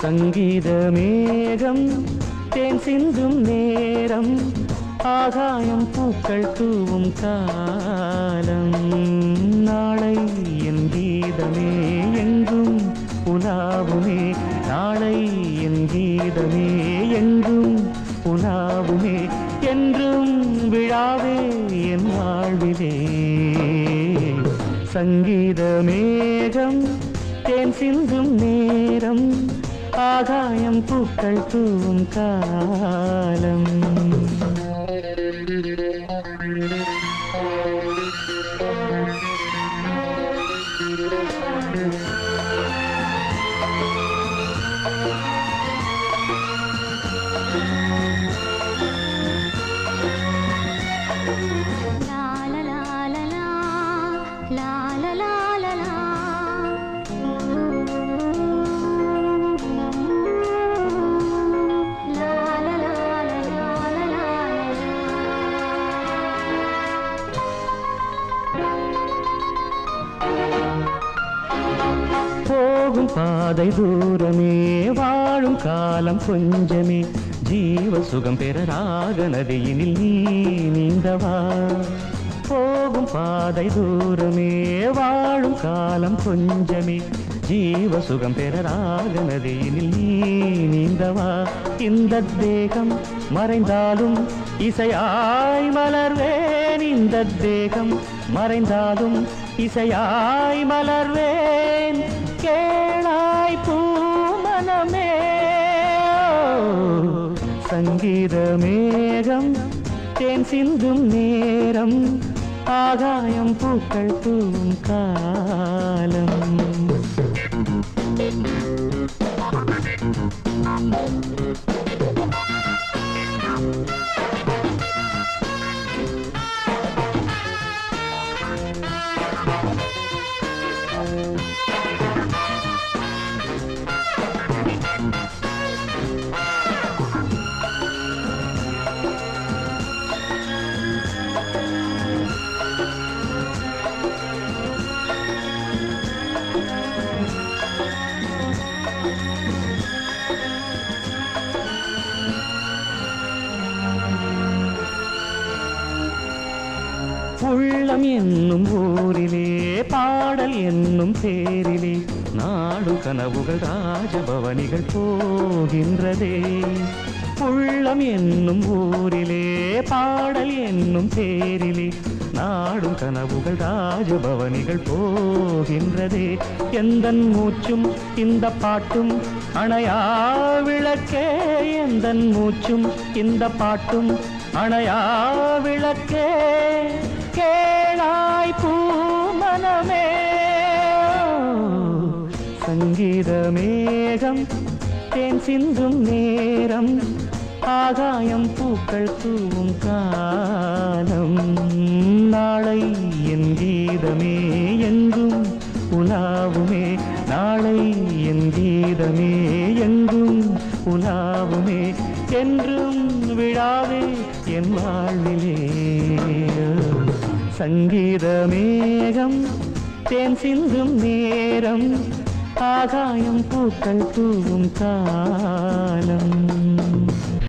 சங்கீத மேகம் தேன் சிந்தும் நேரம் ஆகாயம் பூக்கள் தூவும் காலம் நாளை என் கீதமே எங்கும் உலாவுமே நாளை என் கீதமே எங்கும் உலாவுமே என்றும் விழாவே என் வாழ்விலே சங்கீத மேகம் தேன் சிந்தும் நேரம் ஆகாயம் பூக்கள் தூவும் காலம் La la la la la, la la la la la. La la la la la la la போகும் பாதை தூரமே வாழும் காலம் கொஞ்சமே ஜீவ சுகம் பெற ராக நதியினில் நீ நீந்தவா போகும் பாதை தூரமே வாழும் காலம் கொஞ்சமே ஜீவ சுகம் பெற ராக நதியினில் நீ நீந்தவா இந்த தேகம் மறைந்தாலும் இசையாய் மலர்வேன் இந்த தேகம் மறைந்தாலும் இசையாய் மலர்வேன் கேளாய் பூமனமே சங்கீத மேகம் தேன் சிந்தும் நேரம் ஆகாயம் பூக்கள் தூவும் காலம் உள்ளம் என்னும் ஊரிலே பாடல் என்னும் பேரிலே நாடு கனவுகள் ராஜபவனிகள் போகின்றதே உள்ளம் என்னும் ஊரிலே பாடல் என்னும் பேரிலே நாடும் கனவுகள் ராஜபவனிகள் போகின்றதே எந்தன் மூச்சும் இந்த பாட்டும் அணையா விளக்கே எந்தன் மூச்சும் இந்த பாட்டும் அணையா விளக்கே கேளாய் பூமனமே சங்கீத மேகம் தேன் சிந்தும் நேரம் ஆகாயம் பூக்கள் தூவும் காலம் நாளை என் கீதமே எங்கும் உலாவுமே நாளை என் கீதமே எங்கும் உலாவுமே என்றும் விழாவே என் வாழ்விலே சங்கீத மேகம் தேன் சிந்தும் நேரம் ஆகாயம் பூக்கள் தூவும் காலம்